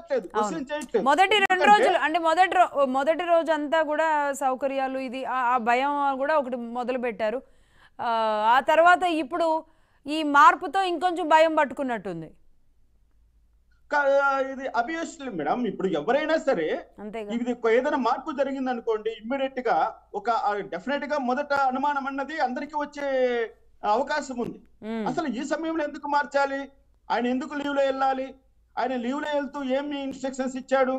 అడగట్లేదు క్వశ్చన్ చేయట్లేదు మొదటి రెండు ఎందుకంటే రోజులు అంటే మొదటి రో మొదటి రోజు అంతా కూడా సౌకర్యాలు ఇది ఆ- ఆ భయం కూడా ఒకటి మొదలు పెట్టారు ఆ, ఆ తర్వాత ఇప్పుడు ఈ మార్పుతో ఇంకొంచెం భయం పట్టుకున్నట్టుంది కా- ఇది అభియస్లీ మేడం ఇప్పుడు ఎవరైనా సరే అంతేగా ఇది ఒక ఏదైనా మార్పు జరిగింది అనుకోండి ఇమ్మీడియట్ గా ఒక డెఫినెట్ గా మొదట అనుమానం అన్నది అందరికీ వచ్చే అవకాశం ఉంది ఉమ్, అసలు ఈ సమయంలో ఎందుకు మార్చాలి ఆయన ఎందుకు లీవ్ లో వెళ్ళాలి ఆయన లీవ్ లో వెళ్తూ ఏమి ఇన్స్ట్రక్షన్స్ ఇచ్చాడు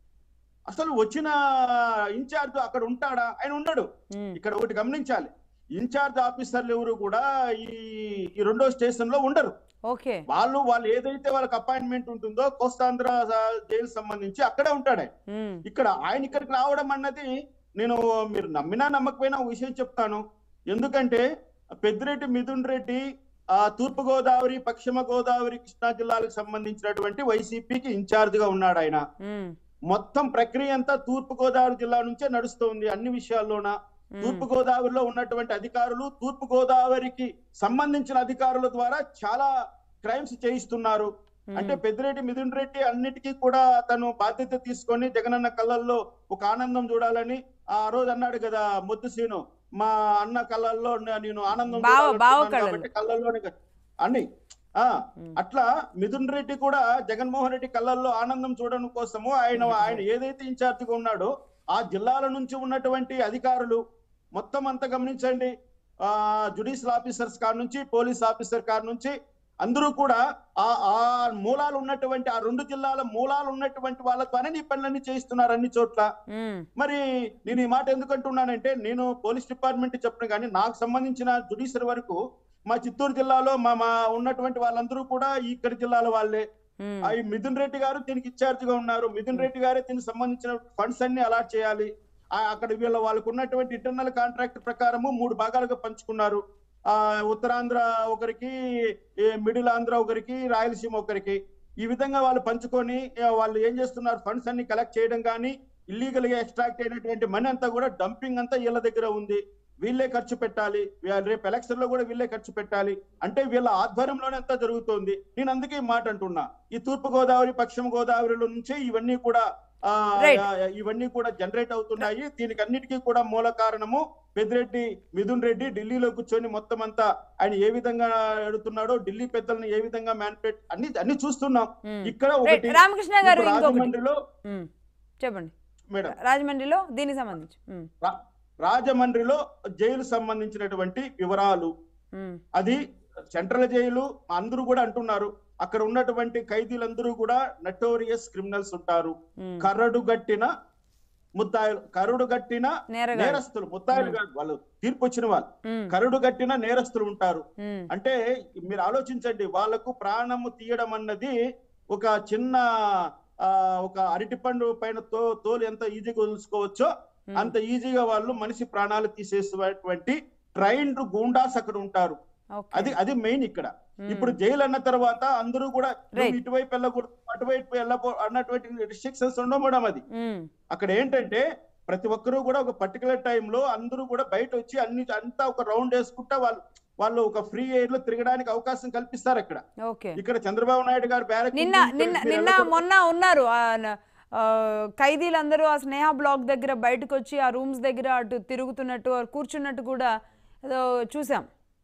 అసలు వచ్చిన ఇన్ఛార్జ్ అక్కడ ఉంటాడా ఆయన ఉండడు ఉమ్, ఇక్కడ ఒకటి గమనించాలి ఇన్ఛార్జ్ ఆఫీసర్లు ఎవరు కూడా ఈ ఈ రెండో స్టేషన్ లో ఉండరు ఓకే వాళ్ళు వాళ్ళు ఏదైతే వాళ్ళకి అపాయింట్మెంట్ ఉంటుందో కోస్తాంధ్ర జైలు సంబంధించి అక్కడే ఉంటాడు ఆయన. ఉమ్, ఇక్కడ ఆయన ఇక్కడికి రావడం అన్నది నేను మీరు నమ్మినా నమ్మకపోయినా ఒక విషయం చెప్తాను ఎందుకంటే పెద్దిరెడ్డి మిథున్ రెడ్డి ఆ తూర్పు గోదావరి పశ్చిమ గోదావరి కృష్ణా జిల్లాలకు సంబంధించినటువంటి వైసీపీకి ఇన్ఛార్జ్ గా ఉన్నాడు ఆయన ఉమ్, మొత్తం ప్రక్రియ అంతా తూర్పు గోదావరి జిల్లా నుంచే నడుస్తుంది అన్ని విషయాల్లోన ఉమ్, తూర్పు గోదావరిలో ఉన్నటువంటి అధికారులు తూర్పు గోదావరికి సంబంధించిన అధికారుల ద్వారా చాలా క్రైమ్స్ చేయిస్తున్నారు ఉమ్, అంటే పెద్దిరెడ్డి మిథున్ రెడ్డి అన్నిటికీ కూడా తను బాధ్యత తీసుకొని జగనన్న కళ్ళల్లో ఒక ఆనందం చూడాలని ఆ రోజు అన్నాడు కదా ముద్దు సీను మా అన్న కళ్ళల్లో నే- నేను ఆనందం బావ- చూడాలనుకున్నాను బావ కళ్ళల్లో. కాబట్టి కళ్ళల్లోనే క- అని ఆ ఉమ్, అట్లా మిథున్ రెడ్డి కూడా జగన్మోహన్ రెడ్డి కళ్ళల్లో ఆనందం చూడడం కోసము ఆయన ఆయన ఏదైతే ఇన్ఛార్జిగా ఉన్నాడో ఆ జిల్లాల నుంచి ఉన్నటువంటి అధికారులు మొత్తం అంతా గమనించండి ఆ జుడిషియల్ ఆఫీసర్స్ కాడ నుంచి పోలీస్ ఆఫీసర్ కాడ నుంచి అందరూ కూడా ఆ ఆ మూలాలు ఉన్నటువంటి ఆ రెండు జిల్లాల మూలాలు ఉన్నటువంటి వాళ్ళ ద్వారానే ఈ పనులన్నీ చేయిస్తున్నారు అన్ని చోట్ల ఉమ్, మరి నేను ఈ మాట ఎందుకు అంటున్నానంటే నేను పోలీస్ డిపార్ట్మెంట్ చెప్పిన కానీ నాకు సంబంధించిన జుడిషియల్ వరకు మా చిత్తూరు జిల్లాలో మా మా ఉన్నటువంటి వాళ్ళందరూ కూడా ఇక్కడి జిల్లాల వాళ్ళే ఉమ్, ఆ ఈ మిథున్ రెడ్డి గారు దీనికి ఇన్ఛార్జ్ గా ఉన్నారు మిథున్ రెడ్డి గారే దీనికి సంబంధించిన ఫండ్స్ అన్ని అలాట్ చేయాలి ఆ అక్కడ వీళ్ళ వాళ్ళకు ఉన్నటువంటి ఇంటర్నల్ కాంట్రాక్ట్ ప్రకారము మూడు భాగాలుగా పంచుకున్నారు ఆ ఉత్తరాంధ్ర ఒకరికి ఈ మిడిల్ ఆంధ్ర ఒకరికి రాయలసీమ ఒకరికి ఈ విధంగా వాళ్ళు పంచుకొని ఆ, వాళ్ళు ఏం చేస్తున్నారు ఫండ్స్ అన్ని కలెక్ట్ చేయడం కానీ ఇల్లీగల్ గా ఎక్స్ట్రాక్ట్ అయినటువంటి మనీ అంతా కూడా డంపింగ్ అంతా వీళ్ళ దగ్గర ఉంది వీళ్ళే ఖర్చు పెట్టాలి వీ- రేపు ఎలక్షన్ లో కూడా వీళ్ళే ఖర్చు పెట్టాలి అంటే వీళ్ళ ఆధ్వర్యంలోనే అంతా జరుగుతోంది నేను అందుకే ఈ మాట అంటున్నా ఈ తూర్పు గోదావరి పశ్చిమ గోదావరిలో నుంచే ఇవన్నీ కూడా ఆ, Right. ఆ, ఇవన్నీ కూడా జనరేట్ అవుతున్నాయి దీనికి అన్నిటికీ కూడా మూల కారణము పెద్దిరెడ్డి మిథున్ రెడ్డి ఢిల్లీలో కూర్చొని మొత్తం అంతా ఆయన ఏ విధంగా ఎడుతున్నాడో ఢిల్లీ పెద్దలను ఏ విధంగా మ్యానిపేట్ అన్ని అన్ని చూస్తున్నాం ఉమ్. ఇక్కడ రైట్, ఒకటి రామకృష్ణ గారు ఇప్పుడు ఇంకొకటి రాజమండ్రిలో ఉమ్, చెప్పండి మేడం రాజమండ్రిలో దీనికి సంబంధించి ఉమ్, రా- రాజమండ్రిలో జైలు సంబంధించినటువంటి వివరాలు ఉమ్, అది సెంట్రల్ జైలు అందరూ కూడా అంటున్నారు అక్కడ ఉన్నటువంటి ఖైదీలందరూ కూడా నటోరియస్ క్రిమినల్స్ ఉంటారు ఉమ్, కర్రడు గట్టిన ముద్దాయిలు కరుడు గట్టిన నేరగాడు నేరస్తులు ముద్దాయిలు కాదు వాళ్ళు తీర్పు వచ్చిన వాళ్ళు ఉమ్, కరుడు గట్టిన నేరస్తులు ఉంటారు ఉమ్, అంటే మీరు ఆలోచించండి వాళ్ళకు ప్రాణము తీయడం అన్నది ఒక చిన్న ఆ, ఒక అరటిపండు పైన తో తోలు ఎంత ఈజీగా వదులుకోవచ్చో ఉమ్, అంత ఈజీగా వాళ్ళు మనిషి ప్రాణాలు తీసేసేటువంటి ట్రైన్డ్ గూండాస్ అక్కడ ఉంటారు ఓకే. అది అది మెయిన్ ఇక్కడ ఉమ్, ఇప్పుడు జైలు అన్న తర్వాత అందరూ కూడా నువ్వు Right. ఇటువైపు వెళ్ళకూడదు అటువైపు వెళ్ళకూ అన్నటువంటి రిస్ట్రిక్షన్స్ ఉండవు మేడం అది ఉమ్, అక్కడ ఏంటంటే ప్రతి ఒక్కరూ కూడా ఒక పర్టికులర్ టైంలో అందరూ కూడా బయట వచ్చి అన్ని అంతా ఒక రౌండ్ వేసుకుంటా వాళ్ళు వాళ్ళు ఒక ఫ్రీ ఎయిర్ లో తిరగడానికి అవకాశం కల్పిస్తారు అక్కడ ఓకే ఇక్కడ చంద్రబాబు నాయుడు గారు బ్యారక్ నిన్న నిన్న నిన్న మొన్న ఉన్నారు ఆ, న- ఆ, ఖైదీలందరూ ఆ స్నేహ బ్లాక్ దగ్గర బయటకు వచ్చి ఆ రూమ్స్ దగ్గర అటు తిరుగుతున్నట్టు ఆ కూర్చున్నట్టు కూడా ఏదో చూసాం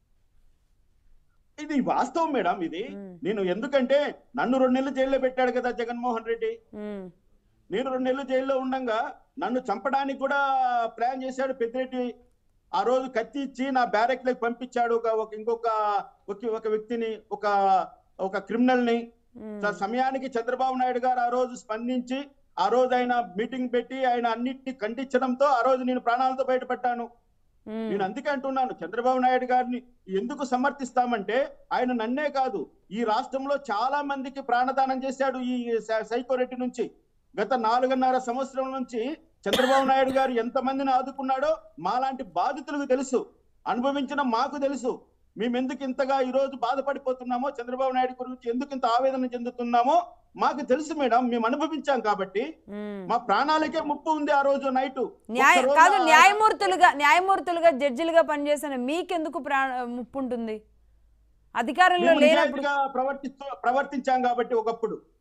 ఇది వాస్తవం మేడం ఇది ఉమ్, నేను ఎందుకంటే నన్ను రెండు నెలలు జైల్లో పెట్టాడు కదా జగన్మోహన్ రెడ్డి ఉమ్, నేను రెండు నెలలు జైల్లో ఉండగా నన్ను చంపడానికి కూడా ప్లాన్ చేశాడు పెద్దిరెడ్డి ఆ రోజు కత్తి ఇచ్చి నా బ్యారెక్ లకి పంపించాడు ఒక ఒక ఇంకొక ఒక- ఒక వ్యక్తిని ఒక ఒక క్రిమినల్ ని ఉమ్, స- సమయానికి చంద్రబాబు నాయుడు గారు ఆ రోజు స్పందించి ఆ రోజు ఆయన మీటింగ్ పెట్టి ఆయన అన్నిటిని ఖండించడంతో ఆ రోజు నేను ప్రాణాలతో బయటపడ్డాను ఉమ్, నేను అందుకే అంటున్నాను చంద్రబాబు నాయుడు గారిని ఎందుకు సమర్థిస్తామంటే ఆయన నన్నే కాదు ఈ రాష్ట్రంలో చాలా మందికి ప్రాణదానం చేశాడు ఈ సై- సైకో రెడ్డి నుంచి గత నాలుగున్నర సంవత్సరం నుంచి చంద్రబాబు నాయుడు గారు ఎంత మందిని ఆదుకున్నాడో మాలాంటి బాధితులకు తెలుసు అనుభవించిన మాకు తెలుసు మేము ఎందుకు ఇంతగా ఈ రోజు బాధపడిపోతున్నామో చంద్రబాబు నాయుడు గురించి ఎందుకు ఇంత ఆవేదన చెందుతున్నామో మాకు తెలుసు మేడం మేము అనుభవించాం కాబట్టి ఉమ్. మా ప్రాణాలకే ముప్పు ఉంది ఆ రోజు నైట్ న్యాయ కాదు న్యాయమూర్తులుగా న్యాయమూర్తులుగా జడ్జిలుగా పనిచేసిన మీకెందుకు ప్రా ముప్పు ఉంటుంది అధికారంలో మేము లేనప్పుడు నిజాయితీగా ప్రవర్తిస్తూ ప్రవర్తించాం కాబట్టి ఒకప్పుడు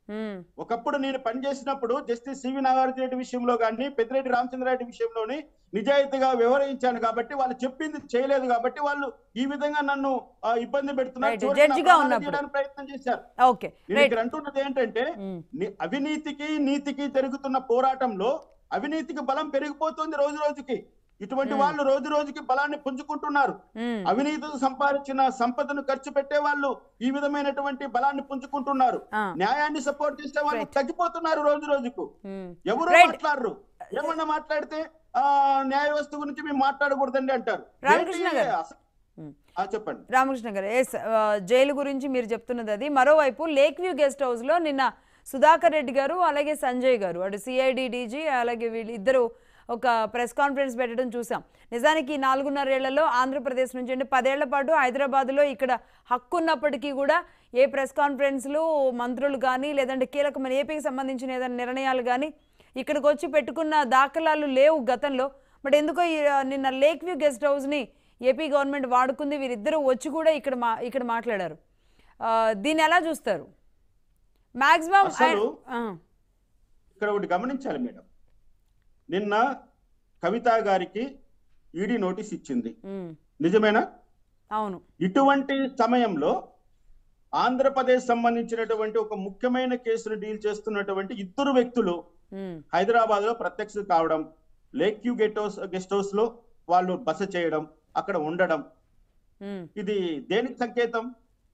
ఉమ్, ఒకప్పుడు నేను పనిచేసినప్పుడు జస్టిస్ సివి నాగార్జున రెడ్డి విషయంలో కానీ పెద్దిరెడ్డి రామచంద్రారెడ్డి విషయంలోని నిజాయితీగా వివరించాను కాబట్టి వాళ్ళు చెప్పింది చేయలేదు కాబట్టి వాళ్ళు ఈ విధంగా నన్ను ఆ, ఇబ్బంది పెడుతున్నారు Right. చివరికి నా జడ్జిగా ప్రాణాలు ఉన్నప్పుడు. తీయడానికి ప్రయత్నం చేశారు ఓకే నేను రైట్ ఇక్కడ అంటున్నది ఏంటంటే ఉమ్, ని- అవినీతికి నీతికి జరుగుతున్న పోరాటంలో అవినీతికి బలం పెరిగిపోతుంది రోజు రోజుకి ఇటువంటి Hmm. వాళ్ళు రోజు రోజుకి బలాన్ని పుంజుకుంటున్నారు ఉమ్, అవినీతితో సంపాదించిన సంపదను ఖర్చు పెట్టే వాళ్ళు ఈ విధమైనటువంటి బలాన్ని పుంజుకుంటున్నారు ఆ, న్యాయాన్ని సపోర్ట్ చేసే వాళ్ళు Right. తగ్గిపోతున్నారు రోజు రోజుకు ఉమ్. ఎవరు Right. మాట్లాడరు ఏమన్నా మాట్లాడితే ఆ న్యాయ వ్యవస్థ గురించి మేము మాట్లాడకూడదండి అంటారు రామకృష్ణ ఏంటి గారు. అసలు- ఉమ్. ఆ, చెప్పండి రామకృష్ణ గారు ఎస్ జైలు గురించి మీరు చెప్తున్నది అది మరోవైపు లేక్ వ్యూ గెస్ట్ హౌస్లో నిన్న సుధాకర్ రెడ్డి గారు అలాగే సంజయ్ గారు అటు సిఐడి డీజీ అలాగే వీళ్ళు ఇద్దరు ఒక ప్రెస్ కాన్ఫరెన్స్ పెట్టడం చూసాం నిజానికి ఈ నాలుగున్నరేళ్లలో ఆంధ్రప్రదేశ్ నుంచి అంటే పదేళ్ల పాటు హైదరాబాద్లో ఇక్కడ హక్కు ఉన్నప్పటికీ కూడా ఏ ప్రెస్ కాన్ఫరెన్స్లు మంత్రులు కానీ లేదంటే కీలకమైన ఏపీకి సంబంధించిన ఏదైనా నిర్ణయాలు కానీ ఇక్కడికి వచ్చి పెట్టుకున్న దాఖలాలు లేవు గతంలో బట్ ఎందుకో ఈ, ఆ, నిన్న లేక్ వ్యూ గెస్ట్ హౌస్ని ఏపీ గవర్నమెంట్ వాడుకుంది వీరిద్దరూ వచ్చి కూడా ఇక్కడ మా ఇక్కడ మాట్లాడారు ఆ, దీన్ని ఎలా చూస్తారు మాక్సిమం అసలు ఇక్కడ ఒకటి గమనించాలి మేడం నిన్న కవిత గారికి ఈడీ నోటీస్ ఇచ్చింది నిజమేనా అవును ఇటువంటి సమయంలో ఆంధ్రప్రదేశ్ సంబంధించినటువంటి ఒక ముఖ్యమైన కేసును డీల్ చేస్తున్నటువంటి ఇద్దరు వ్యక్తులు ఉమ్, హైదరాబాద్ లో ప్రత్యక్ష కావడం lake view guest house guest house లో వాళ్ళు బస చేయడం అక్కడ ఉండడం ఉమ్, ఇది దేనికి సంకేతం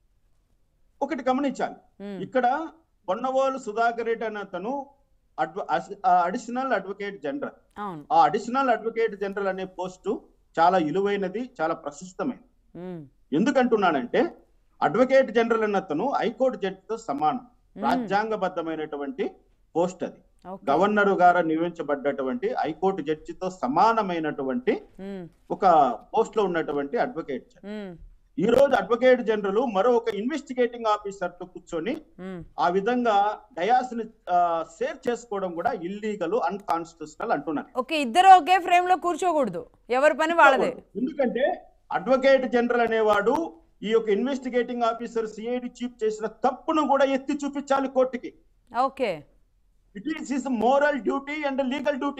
ఒకటి గమనించాలి ఉమ్, ఇక్కడ పొన్నవోలు సుధాకర్ రెడ్డి అనే అతను అడ్వ అడిషనల్ అడ్వకేట్ జనరల్ అవును ఆ అడిషనల్ అడ్వకేట్ జనరల్ అనే పోస్టు చాలా విలువైనది చాలా ప్రశస్తమైనది ఉమ్, ఎందుకంటున్నానంటే అడ్వకేట్ జనరల్ అన్న అతను హైకోర్టు జడ్జితో సమానం ఉమ్, రాజ్యాంగబద్ధమైనటువంటి పోస్ట్ అది ఓకే. గవర్నర్ గారు నియమించబడ్డటువంటి హైకోర్టు జడ్జితో సమానమైనటువంటి ఉమ్, ఒక పోస్ట్ లో ఉన్నటువంటి అడ్వకేట్ జనరల్ ఉమ్, ఈ రోజు అడ్వకేట్ జనరల్ మరో ఒక ఇన్వెస్టిగేటింగ్ ఆఫీసర్ తో కూర్చొని ఉమ్, ఆ విధంగా డయాస్ ని షేర్ చేసుకోవడం కూడా ఇల్లీగల్ అన్కాన్స్టిట్యూషనల్ అంటున్నారు ఓకే ఇద్దరు ఒకే ఫ్రేమ్ లో కూర్చోకూడదు ఎవరి పని వాళ్ళదే ఎందుకంటే అడ్వకేట్ జనరల్ అనేవాడు ఈ యొక్క ఇన్వెస్టిగేటింగ్ ఆఫీసర్ సిఐడి చీఫ్ చేసిన తప్పును కూడా ఎత్తి చూపించాలి కోర్టుకి okay it is is moral duty and legal duty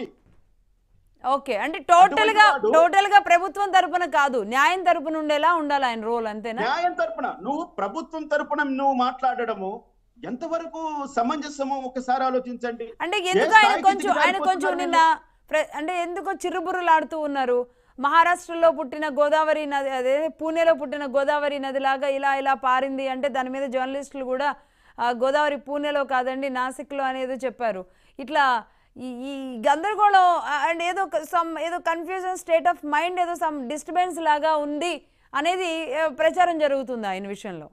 okay అంటే టోటల్ గా అటువంటి వాడు- టోటల్ గా ప్రభుత్వం తరపున కాదు న్యాయం తరపున ఉండేలా ఉండాలి ఆయన రోల్ అంతేనా న్యాయం తరపున నువ్వు ప్రభుత్వం తరపున నువ్వు మాట్లాడడము ఎంతవరకు సమంజసమో ఒకసారి ఆలోచించండి అంటే ఏ ఎందుకు ఆయన స్థాయికి కొంచెం ఆయన కొంచెం దిగజారిపోతున్నారు నిన్న ప్ర- అంటే ఎందుకో చిరుబుర్రులాడుతూ ఉన్నారు మహారాష్ట్రలో పుట్టిన గోదావరి నది అదే పూణేలో పుట్టిన గోదావరి నది లాగా ఇలా ఇలా పారింది అంటే దాని మీద జర్నలిస్టులు కూడా ఆ, గోదావరి పూణేలో కాదండి నాసిక్లో అనేది చెప్పారు ఇట్లా ఈ ఈ గందరగోళం అండ్ ఏదో సమ్ ఏదో కన్ఫ్యూజన్ స్టేట్ ఆఫ్ మైండ్ ఏదో సమ్ డిస్టర్బెన్స్ లాగా ఉంది అనేది ఆ, ప్రచారం జరుగుతుంది ఆయన విషయంలో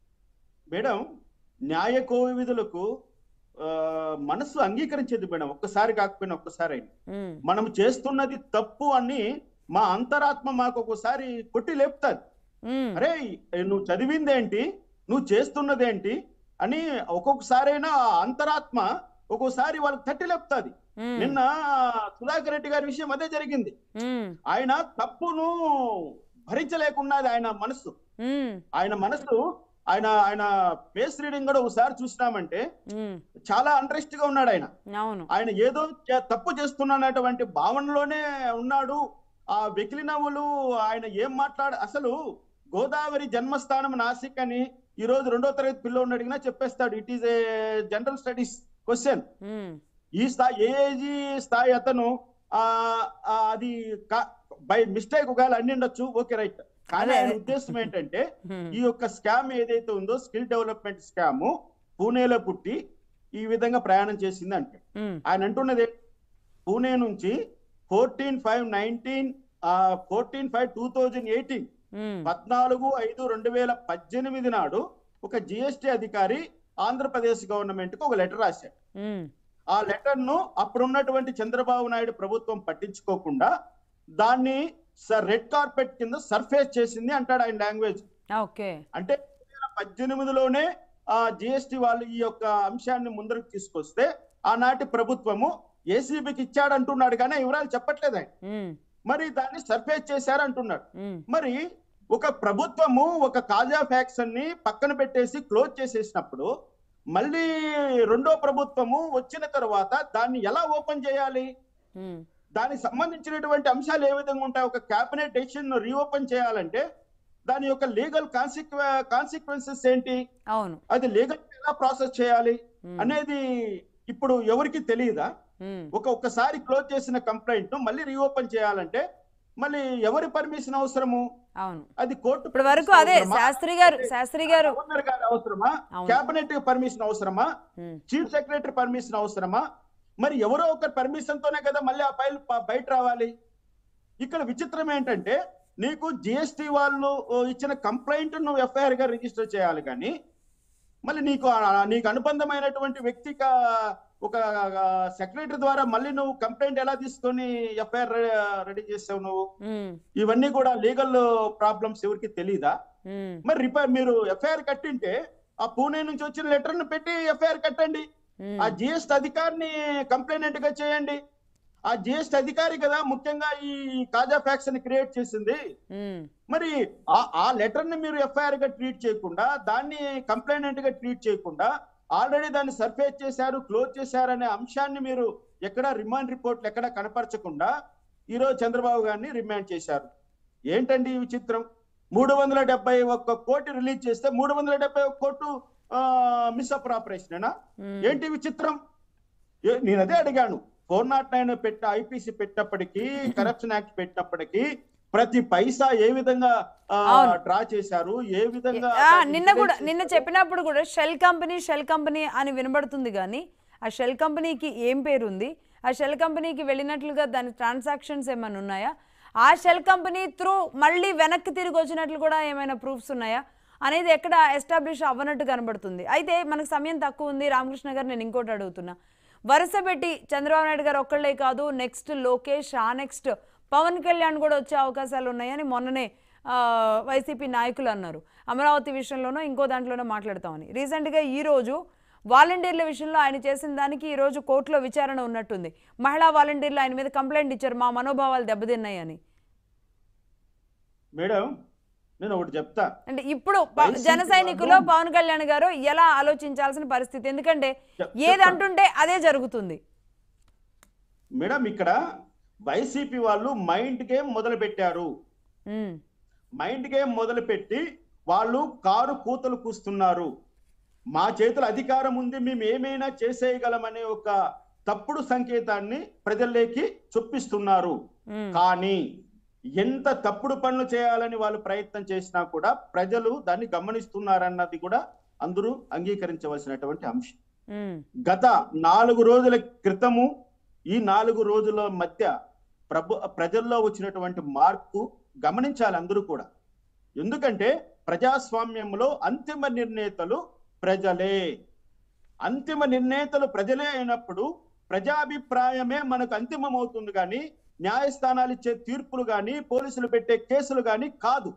మేడం న్యాయ కోవిధులకు ఆ, మనసు అంగీకరించేది మేడం ఒక్కసారి కాకపోయినా ఒక్కసారి అయినా ఉమ్, మనం చేస్తున్నది తప్పు అని మా అంతరాత్మ మాకు ఒక్కోసారి కొట్టి లేపుతుంది ఉమ్, అరే నువ్వు చదివిందేంటి నువ్వు చేస్తున్నదేంటి అని ఒక్కొక్కసారైనా ఆ అంతరాత్మ ఒక్కోసారి వాళ్ళకి తట్టి లేపుతుంది ఉమ్, నిన్న సుధాకర్ రెడ్డి గారి విషయం అదే జరిగింది ఉమ్, ఆయన తప్పును భరించలేకున్నది ఆయన మనసు ఉమ్, ఆయన మనసు ఆయన ఆయన ఫేస్ రీడింగ్ కూడా ఒకసారి చూసినామంటే ఉమ్, చాలా ఇంట్రెస్ట్ గా ఉన్నాడు ఆయన అవును ఆయన ఏదో చే- తప్పు చేస్తున్నటువంటి భావనలోనే ఉన్నాడు ఆ వెకిలి నవ్వులు ఆయన ఏం మాట్లాడ అసలు గోదావరి జన్మస్థానం నాసిక్ అని ఈ రోజు రెండో తరగతి పిల్లోడిని అడిగినా చెప్పేస్తాడు it is a general studies question um, ఈ స్థాయి ఏజీ స్థాయి అతను ఆ ఆ, అది బై మిస్టేక్ ఒకవేళ అన్ని ఉండొచ్చు ఓకే రైట్ కానీ అదే, ఆయన అదే. ఉద్దేశం ఏంటంటే ఉమ్, ఈ యొక్క స్కామ్ ఏదైతే ఉందో స్కిల్ డెవలప్మెంట్ స్కామ్ పూణేలో పుట్టి ఈ విధంగా ప్రయాణం చేసింది అంటే ఉమ్, ఆయన అంటున్నది పూణే నుంచి fourteen five nineteen fourteen five two thousand eighteen um, పద్నాలుగు ఐదు రెండు వేల పద్దెనిమిది నాడు ఒక జిఎస్టి అధికారి ఆంధ్రప్రదేశ్ గవర్నమెంట్ కు ఒక లెటర్ రాశాడు ఉమ్, ఆ లెటర్ ను అప్పుడున్నటువంటి చంద్రబాబు నాయుడు ప్రభుత్వం పట్టించుకోకుండా దాన్ని రెడ్ కార్పెట్ కింద సర్ఫేస్ చేసింది అంటాడు ఆయన లాంగ్వేజ్ ఓకే అంటే రెండు వేల పద్దెనిమిదిలోనే ఆ జిఎస్టి వాళ్ళు ఈ యొక్క అంశాన్ని ముందరకు తీసుకొస్తే ఆనాటి ప్రభుత్వము ఏసీబీకి ఇచ్చాడు అంటున్నాడు కానీ ఆ వివరాలు చెప్పట్లేదు ఆయన ఉమ్, మరి దాన్ని సర్ఫేస్ చేశారు అంటున్నాడు ఉమ్, మరి ఒక ప్రభుత్వము ఒక కాజా ఫ్యాక్షన్ ని పక్కన పెట్టేసి క్లోజ్ చేసేసినప్పుడు మళ్ళీ రెండో ప్రభుత్వము వచ్చిన తర్వాత దాన్ని ఎలా ఓపెన్ చేయాలి ఉమ్, దానికి సంబంధించినటువంటి అంశాలు ఏ విధంగా ఉంటాయి ఒక కేబినెట్ డెసిషన్ రీఓపెన్ చేయాలంటే దాని యొక్క లీగల్ కాన్సిక్వ కాన్సిక్వెన్సెస్ ఏంటి అవును అది లీగల్ ఎలా ప్రాసెస్ చేయాలి ఉమ్, అనేది ఇప్పుడు ఎవరికి తెలియదా ఉమ్, ఒక ఒక్కసారి క్లోజ్ చేసిన కంప్లైంట్ ను మళ్ళీ రీఓపెన్ చేయాలంటే మళ్ళీ ఎవరి పర్మిషన్ అవసరము అవును అది కోర్టు ఇప్పటి వరకు అదే శాస్త్రి గారు శాస్త్రి గారు గవర్నర్ గారి అవసరమా అవును. కేబినెట్ పర్మిషన్ అవసరమా ఉమ్, చీఫ్ సెక్రటరీ పర్మిషన్ అవసరమా మరి ఎవరో ఒకరి పర్మిషన్ తోనే కదా మళ్ళీ ఆ ఫైల్ ప- బయట రావాలి ఇక్కడ విచిత్రం ఏంటంటే నీకు జిఎస్టి వాళ్ళు ఓ, ఇచ్చిన కంప్లైంట్ నువ్వు ఎఫ్ఐఆర్ గా రిజిస్టర్ చేయాలి కానీ మళ్ళీ నీకు ఆ- నీకు అనుబంధమైనటువంటి వ్యక్తిక ఒక సెక్రటరీ ద్వారా మళ్ళీ నువ్వు కంప్లైంట్ ఎలా తీసుకొని ఎఫ్ఐఆర్ రెడీ చేసావు నువ్వు ఉమ్, ఇవన్నీ కూడా లీగల్ ప్రాబ్లమ్స్ ఎవరికి తెలీదా ఉమ్, మరి రిపేర్ మీరు ఎఫ్ఐఆర్ కట్టింటే ఆ పూణే నుంచి వచ్చిన లెటర్ ను పెట్టి ఎఫ్ఐఆర్ కట్టండి ఉమ్, ఆ జిఎస్టి అధికారిని కంప్లైనెంట్ గా చేయండి ఆ జిఎస్టి అధికారి కదా ముఖ్యంగా ఈ కాజా ఫ్యాక్స్ ని క్రియేట్ చేసింది ఉమ్, మరి ఆ ఆ లెటర్ ని మీరు ఎఫ్ఐఆర్ గా ట్రీట్ చేయకుండా దాన్ని కంప్లైనెంట్ గా ట్రీట్ చేయకుండా ఆల్రెడీ దాన్ని సర్ఫేస్ చేశారు క్లోజ్ చేశారు అనే అంశాన్ని మీరు ఎక్కడ రిమాండ్ రిపోర్ట్లు ఎక్కడ కనపరచకుండా ఈరోజు చంద్రబాబు గారిని రిమాండ్ చేశారు ఏంటండి ఈ విచిత్రం మూడు వందల డెబ్బై ఒక్క కోటి రిలీజ్ చేస్తే మూడు వందల డెబ్బై ఒక్క కోటు మిస్అప్రాపరేషన్ ఉమ్, ఏంటి విచిత్రం ఏ- నేను అదే అడిగాను ఫోర్ నాట్ నైన్ పెట్ట ఐపీసీ పెట్టినప్పటికీ కరప్షన్ యాక్ట్ పెట్టినప్పటికీ ప్రతి పైసా ఏ విధంగా అవును. డ్రా చేశారు ఏ విధంగా ఆ, దాన్ని నిన్న కూడా utilize నిన్న చేశారు? చెప్పినప్పుడు కూడా షెల్ కంపెనీ షెల్ కంపెనీ అని వినబడుతుంది కానీ ఆ షెల్ కంపెనీకి ఏం పేరు ఉంది ఆ షెల్ కంపెనీకి వెళ్ళినట్లుగా దాని ట్రాన్సాక్షన్స్ ఏమైనా ఉన్నాయా ఆ షెల్ కంపెనీ త్రూ మళ్ళీ వెనక్కి తిరిగి వచ్చినట్లు కూడా ఏమైనా ప్రూఫ్స్ ఉన్నాయా అనేది ఎక్కడ ఎస్టాబ్లిష్ అవ్వనట్టు కనబడుతుంది అయితే మనకు సమయం తక్కువ ఉంది రామకృష్ణ గారు నేను ఇంకోటి అడుగుతున్నా వరుస పెట్టి చంద్రబాబు నాయుడు గారు ఒక్కళ్ళే కాదు నెక్స్ట్ లోకేష్ ఆ నెక్స్ట్ పవన్ కళ్యాణ్ కూడా వచ్చే అవకాశాలు ఉన్నాయని మొన్ననే ఆ, వైసీపీ నాయకులు అన్నారు అమరావతి విషయంలోనో ఇంకో దాంట్లోనో మాట్లాడతామని రీసెంట్గా ఈ రోజు వాలంటీర్ల విషయంలో ఆయన చేసిన దానికి ఈ రోజు కోర్టులో విచారణ ఉన్నట్టుంది మహిళా వాలంటీర్లు ఆయన మీద కంప్లైంట్ ఇచ్చారు మా మనోభావాలు దెబ్బతిన్నాయని మేడం నేను ఒకటి చెప్తా అంటే ఇప్పుడు ప- వైసీపీ జన సైనికులు వాళ్ళు- పవన్ కళ్యాణ్ గారు ఎలా ఆలోచించాల్సిన పరిస్థితి ఎందుకంటే చెప్- ఏది చెప్తాను. అంటుంటే అదే జరుగుతుంది మేడం ఇక్కడ వైసీపీ వాళ్ళు మైండ్ గేమ్ మొదలు పెట్టారు ఉమ్, మైండ్ గేమ్ మొదలు పెట్టి వాళ్ళు కారు కూతలు కూస్తున్నారు మా చేతుల అధికారం ఉంది మేము ఏమైనా చేసేయగలమనే ఒక తప్పుడు సంకేతాన్ని ప్రజల్లోకి చొప్పిస్తున్నారు ఉమ్, కానీ ఎంత తప్పుడు పనులు చేయాలని వాళ్ళు ప్రయత్నం చేసినా కూడా ప్రజలు దాన్ని గమనిస్తున్నారన్నది కూడా అందరూ అంగీకరించవలసినటువంటి అంశం ఉమ్, గత నాలుగు రోజుల క్రితము ఈ నాలుగు రోజుల మధ్య ప్రభు ప్రజల్లో వచ్చినటువంటి మార్పు గమనించాలి అందరూ కూడా ఎందుకంటే ప్రజాస్వామ్యంలో అంతిమ నిర్ణేతలు ప్రజలే అంతిమ నిర్ణేతలు ప్రజలే అయినప్పుడు ప్రజాభిప్రాయమే మనకు అంతిమమవుతుంది కానీ న్యాయస్థానాలు ఇచ్చే తీర్పులు కానీ పోలీసులు పెట్టే కేసులు కానీ కాదు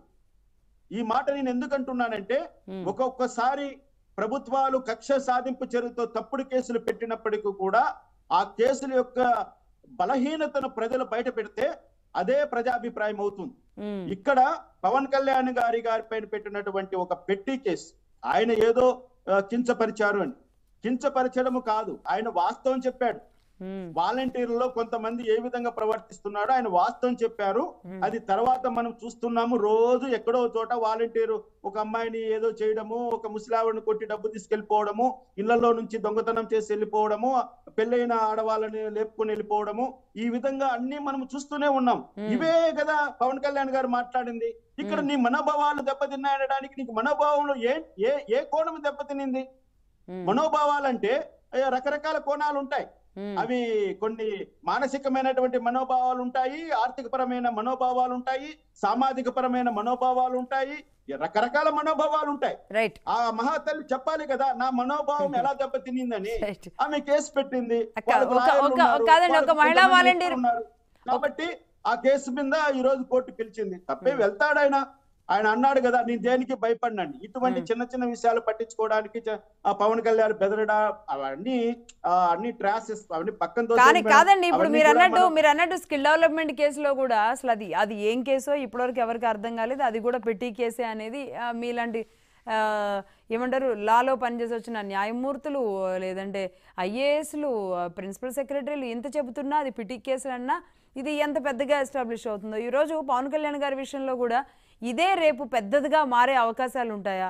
ఈ మాట నేను ఎందుకు అంటున్నానంటే ఉమ్, ఒక్కొక్కసారి ప్రభుత్వాలు కక్ష సాధింపు చర్యతో తప్పుడు కేసులు పెట్టినప్పటికీ కూడా ఆ కేసుల యొక్క బలహీనతను ప్రజలు బయట పెడితే అదే ప్రజాభిప్రాయం అవుతుంది ఉమ్, ఇక్కడ పవన్ కళ్యాణ్ గారి గారి పైన పెట్టినటువంటి ఒక పెట్టి కేసు ఆయన ఏదో ఆ, కించపరిచారు అని కించపరచడము కాదు ఆయన వాస్తవం చెప్పాడు ఉమ్, వాలంటీర్లలో కొంతమంది ఏ విధంగా ప్రవర్తిస్తున్నాడో ఆయన వాస్తవం చెప్పారు ఉమ్, అది తర్వాత మనం చూస్తున్నాము రోజు ఎక్కడో చోట వాలంటీరు ఒక అమ్మాయిని ఏదో చేయడము ఒక ముసలావిడిని కొట్టి డబ్బు తీసుకెళ్లిపోవడము ఇళ్లలో నుంచి దొంగతనం చేసి వెళ్ళిపోవడము పెళ్ళైన ఆడవాళ్ళని లేపుకొని వెళ్ళిపోవడము ఈ విధంగా అన్ని మనం చూస్తూనే ఉన్నాం ఉమ్. ఇవే కదా పవన్ కళ్యాణ్ గారు మాట్లాడింది ఇక్కడ ఉమ్. నీ మనోభావాలు దెబ్బతిన్నాయనడానికి నీకు మనోభావంలో ఏ ఏ ఏ కోణం దెబ్బతినింది ఉమ్, మనోభావాలంటే ఏ, రకరకాల కోణాలు ఉంటాయి ఉమ్, అవి కొన్ని మానసికమైనటువంటి మనోభావాలు ఉంటాయి ఆర్థిక పరమైన మనోభావాలు ఉంటాయి సామాజిక పరమైన మనోభావాలు ఉంటాయి రకరకాల మనోభావాలు ఉంటాయి రైట్ ఆ మహాతల్లి చెప్పాలి కదా నా మనోభావం ఎలా దెబ్బతినిందని రైట్ ఆమె కేసు పెట్టింది అక్క, వాళ్ళకు ఒక- లాయర్లు ఒక- ఉన్నారు, కాదండి, ఒక వాళ్ళకు మహిళా కొంతమంది వాలంటీర్- ఉన్నారు. కాబట్టి ఆ కేసు మీద ఈ రోజు కోర్టు పిలిచింది తప్పే Hmm. వెళ్తాడు ఆయన ఆయన అన్నాడు కదా నేను దేనికి భయపడినండి ఇటువంటి Hmm. చిన్న చిన్న విషయాలు పట్టించుకోవడానికి చ- ఆ పవన్ కళ్యాణ్ బెదరడా అవన్నీ ఆ, అన్ని ట్రాసెస్ అవన్నీ పక్కన కానీ తోసేయండి మేడం. కాదండి ఇప్పుడు అవన్నీ మీరు కూడా అన్నట్టు మనం- మీరు అన్నట్టు స్కిల్ డెవలప్మెంట్ కేసులో కూడా అసలు అది అది ఏం కేసో ఇప్పటివరకు ఎవరికి అర్థం కాలేదు అది కూడా పెట్టి కేసే అనేది ఆ, మీలాంటి ఆ, ఏమంటారు లాలో పనిచేసి వచ్చిన న్యాయమూర్తులు లేదంటే ఐఏఎస్లు ప్రిన్సిపల్ సెక్రటరీలు ఇంత చెబుతున్నా అది పిటి కేసులు అన్నా ఇది ఎంత పెద్దగా ఎస్టాబ్లిష్ అవుతుందో ఈరోజు పవన్ కళ్యాణ్ గారి విషయంలో కూడా ఇదే రేపు పెద్దదిగా మారే అవకాశాలు ఉంటాయా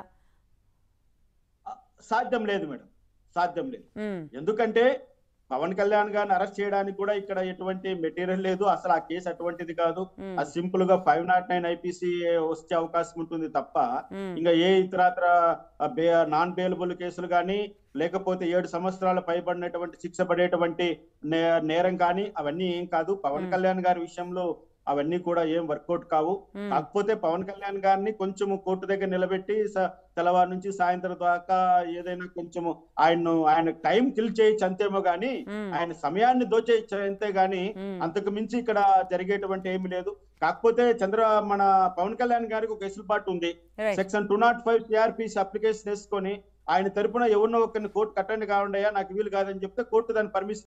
సాధ్యం లేదు మేడం సాధ్యం లేదు ఉమ్, ఎందుకంటే పవన్ కళ్యాణ్ గారిని అరెస్ట్ చేయడానికి కూడా ఇక్కడ ఎటువంటి మెటీరియల్ లేదు అసలు ఆ కేసు అటువంటిది కాదు ఉమ్, ఆ సింపుల్ గా ఫైవ్ నాట్ నైన్ ఐపీసీ వచ్చే అవకాశం ఉంటుంది తప్ప ఉమ్, ఇంకా ఏ ఇతరత్ర నాన్ బెయిలబుల్ కేసులు కానీ లేకపోతే ఏడు సంవత్సరాల పైబడినటువంటి శిక్ష పడేటువంటి నే- నేరం కానీ అవన్నీ ఏం కాదు పవన్ Hmm. కళ్యాణ్ గారి విషయంలో అవన్నీ కూడా ఏం వర్కౌట్ కావు ఉమ్, కాకపోతే పవన్ కళ్యాణ్ గారిని కొంచెం కోర్టు దగ్గర నిలబెట్టి స- తెల్లవారు నుంచి సాయంత్రం దాకా ఏదైనా కొంచెం ఆయన్ను ఆయన టైం కిల్ చేయొచ్చు అంతేమో గానీ ఉమ్, ఆయన సమయాన్ని దోచేయచ్చు అంతే గానీ ఉమ్, అంతకు మించి ఇక్కడ జరిగేటువంటి ఏమి లేదు కాకపోతే చంద్ర మన పవన్ కళ్యాణ్ గారికి ఒక వెసులుబాటు ఉంది right section two not five CRPC application వేసుకొని ఆయన తరపున ఎవరినో ఒకరిని కోర్టు కట్టండి కావండి నాకు వీలు కాదని చెప్తే కోర్టు దాన్ని పర్మిషన్